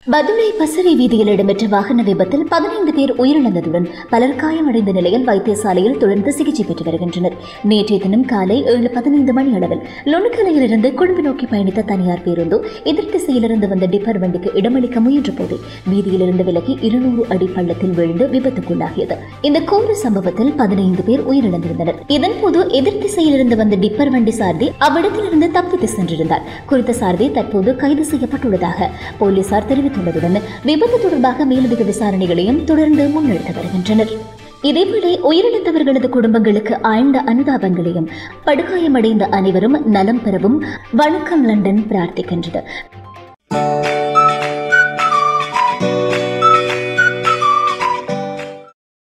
பதுளை பசறை வீதியில் இடம்பெற்ற வாகன விபத்தில் பதினைந்து பேர் உயிரிழந்ததுடன் பலர் காயமடைந்த நிலையில் வைத்தியசாலையில் தொடர்ந்து சிகிச்சை பெற்று வருகின்றனர் நேற்றைய தினம் காலை ஏழு பதினைந்து மணி அளவில் லொணுக்கலையிலிருந்து கொழும்பு நோக்கி பயணித்த தனியார் பேருந்து எதிர் திசையிலிருந்து வந்த டிப்பர் வண்டிக்கு இடமளிக்க முயன்ற போது வீதியிலிருந்து விலகி இருநூறு அடி பள்ளத்தில் விழுந்து விபத்துக்குள்ளாகியது இந்த கோர சம்பவத்தில் பதினைந்து பேர் உயிரிழந்திருந்தனர் இதன்போது எதிர் திசையிலிருந்து வந்த டிப்பர் வண்டி சாரதி அவ்விடத்திலிருந்து தப்பித்து சென்றிருந்தார் குறித்த சாரதி தற்போது கைது செய்யப்பட்டுள்ளதாக போலீசார் தெரிவித்துள்ளதுடன் விபத்து தொடர்பாக மேலதிக விசாரணைகளையும் தொடர்ந்து முன்னெடுத்து வருகின்றனர் இதேவேளை உயிரிழந்தவர்களது குடும்பங்களுக்கு ஆழ்ந்த அனுதாபங்களையும் படுகாயமடைந்த அனைவரும் நலம் பெறவும் வணக்கம் லண்டன் பிரார்த்திக்கின்றது